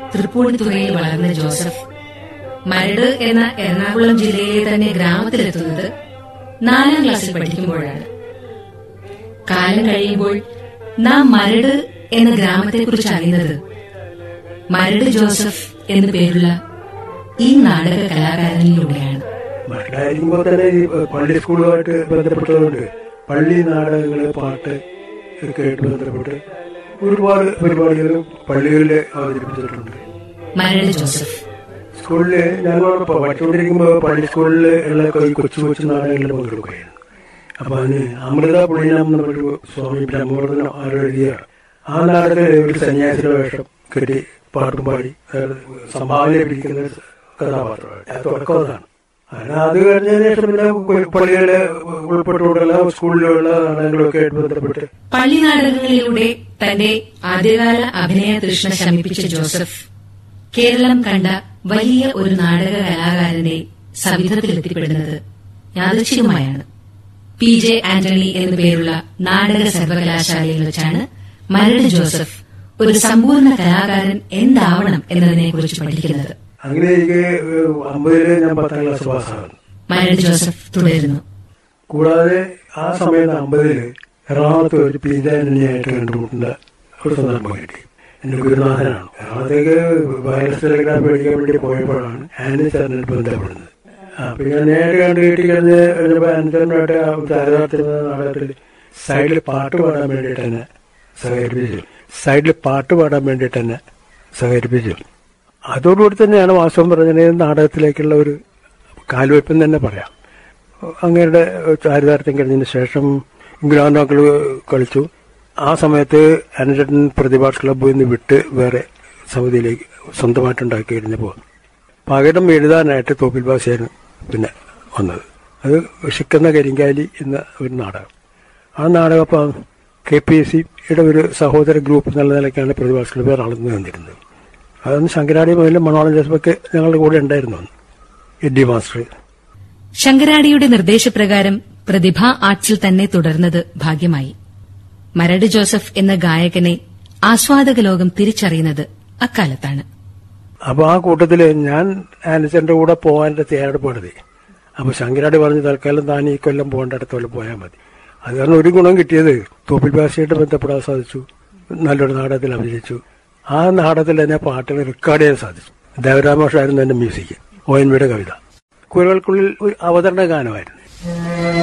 തൃപ്പൂണിത്തുറയിൽ വളർന്ന ജോസഫ് മരട് എന്ന എറണാകുളം ജില്ലയിലെ തന്നെ ഗ്രാമത്തിലെത്തുന്നത് നാലാം ക്ലാസ്സിൽ പഠിക്കുമ്പോഴാണ് കാലം കഴിയുമ്പോൾ നാം മരട് എന്ന ഗ്രാമത്തെക്കുറിച്ച് അറിയുന്നത് മരട് ജോസഫ് എന്നു പേരുള്ള ഈ നാടക കലാകാരനിലൂടെയാണ് മക്കളായിരിക്കുമ്പോൾ തന്നെ ഈ പള്ളി സ്കൂളുമായിട്ട് ബന്ധപ്പെട്ടതുകൊണ്ട് പള്ളി നാടകങ്ങള് പാട്ട് ഒക്കെ ആയിട്ട് ബന്ധപ്പെട്ട് ഒരുപാട് പരിപാടികൾ പള്ളികളിൽ അവതരിപ്പിച്ചിട്ടുണ്ട് മരട് ജോസഫ് സ്കൂളില് ഞങ്ങൾ പഠിച്ചുകൊണ്ടിരിക്കുമ്പോൾ പള്ളി സ്കൂളിൽ ഉള്ള ഈ കൊച്ചു കൊച്ചു നാടകങ്ങളിൽ പങ്കെടുക്കുകയാണ് അപ്പൊ അതിന് അമൃത പുളിനം എന്ന ഒരു സ്വാമി ബ്രഹ്മവർദ്ധന ആരെഴുതിയ ആ നാടകത്തിൽ ഒരു സന്യാസിയുടെ വേഷം കെട്ടി പാട്ടും പാടി അതായത് സംഭാവന ലഭിക്കുന്ന ഒരു കഥാപാത്രമാണ് അത് തുടക്കം അതാണ് അങ്ങനെ അത് കഴിഞ്ഞതിന് ശേഷം പിന്നെ പള്ളികളെ ഉൾപ്പെട്ടുകൊണ്ടുള്ള സ്കൂളിലുള്ള നാടകങ്ങളൊക്കെ ആയിട്ട് ബന്ധപ്പെട്ട് പള്ളി നാടകങ്ങളിലൂടെ തന്റെ ആദ്യകാല അഭിനയ തൃഷ്ണ ശമിപ്പിച്ച ജോസഫ് കേരളം കണ്ട വലിയ ഒരു നാടക കലാകാരന്റെ സവിധത്തിലെത്തിപ്പെടുന്നത് യാദൃച്ഛികമായാണ് പി ജെ ആന്റണി എന്നു പേരുള്ള നാടക സർവകലാശാലയിൽ വെച്ചാണ് മരട് ജോസഫ് ഒരു സമ്പൂർണ്ണ കലാകാരൻ എന്താവണം എന്നതിനെക്കുറിച്ച് പഠിക്കുന്നത് അങ്ങനെ എനിക്ക് അമ്പതില് ഞാൻ പത്താം ക്ലാസ് പാസ്സാകുന്നു മരട് ജോസഫ് തുടരുന്നു കൂടാതെ ആ സമയത്ത് അമ്പതില് എറണാകുളത്ത് ഒരു പീതാനായിട്ട് കണ്ടുമുട്ടുന്ന ഒരു സന്ദർഭം കിട്ടി എന്റെ ഗുരുനാഥനാണ് എറണാകുളത്തേക്ക് വയർലെസ് ടെലിഗ്രാഫ് മേടിക്കാൻ വേണ്ടി പോയപ്പോഴാണ് ആനി സാറിനെ ബന്ധപ്പെടുന്നത് അപ്പൊ ഞാൻ നേരെ കണ്ടു കിട്ടി കഴിഞ്ഞ് കഴിഞ്ഞപ്പോ ആനിച്ചറിനായിട്ട് താരതാർത്ഥ്യ നാടകത്തിൽ സൈഡിൽ പാട്ട് പാടാൻ വേണ്ടിയിട്ട് തന്നെ സഹകരിപ്പിച്ചു സൈഡിൽ പാട്ട് പാടാൻ വേണ്ടിയിട്ട് തന്നെ സഹകരിപ്പിച്ചു അതോടുകൂടി തന്നെയാണ് വാസ്തവം പറഞ്ഞത് നാടകത്തിലേക്കുള്ള ഒരു കാൽവയ്പം തന്നെ പറയാം അങ്ങയുടെ ചാരിതാർത്ഥ്യം കഴിഞ്ഞതിന് ശേഷം ഗ്രാൻഡോക്കൾ കളിച്ചു ആ സമയത്ത് അനജൻ പ്രതിഭാസ് ക്ലബ്ബിൽ നിന്ന് വിട്ട് വേറെ സമിതിയിലേക്ക് സ്വന്തമായിട്ടുണ്ടാക്കി കഴിഞ്ഞപ്പോൾ പകരം എഴുതാനായിട്ട് തോപ്പിൽ ബാസിയാണ് പിന്നെ വന്നത് അത് വിശക്കുന്ന കരിങ്കാലി എന്ന ഒരു നാടകം ആ നാടകം അപ്പം കെ പി എസ് സിയുടെ ഒരു സഹോദര ഗ്രൂപ്പ് എന്നുള്ള നിലയ്ക്കാണ് പ്രതിഭാസ് ക്ലബ്ബ് നടന്നു വന്നിരുന്നത് അതൊന്ന് ശങ്കരാടി മുതലും മണോളം ജോസഫൊക്കെ ഞങ്ങളുടെ കൂടെ ഉണ്ടായിരുന്നു അന്ന്. എഡ്ഡി മാസ്റ്റർ ശങ്കരാടിയുടെ നിർദ്ദേശപ്രകാരം പ്രതിഭ ആർട്സിൽ തന്നെ തുടർന്നത് ഭാഗ്യമായി മരട് ജോസഫ് എന്ന ഗായകനെ ആസ്വാദക ലോകം തിരിച്ചറിയുന്നത് അക്കാലത്താണ് അപ്പൊ ആ കൂട്ടത്തില് ഞാൻ ആനിച്ചന്റെ കൂടെ പോകാൻ്റെ തയ്യാറെടുപ്പെടുത്തി അപ്പൊ ശങ്കരാടി പറഞ്ഞു തൽക്കാലം താൻ ഈ കൊല്ലം പോകേണ്ട അടുത്ത കൊല്ലം പോയാൽ മതി അത് കാരണം ഒരു ഗുണം കിട്ടിയത് തോപ്പിൽ ഭാഷയായിട്ട് ബന്ധപ്പെടാൻ സാധിച്ചു നല്ലൊരു നാടകത്തിൽ അഭിനയിച്ചു ആ നാടകത്തിൽ തന്നെ പാട്ടുകൾ റെക്കോർഡ് ചെയ്യാൻ സാധിച്ചു ദേവരാമോഷായിരുന്നു എന്റെ മ്യൂസിക് ഒ എൻ വിയുടെ കവിത കുരകൾക്കുള്ളിൽ ഒരു അവതരണ ഗാനമായിരുന്നു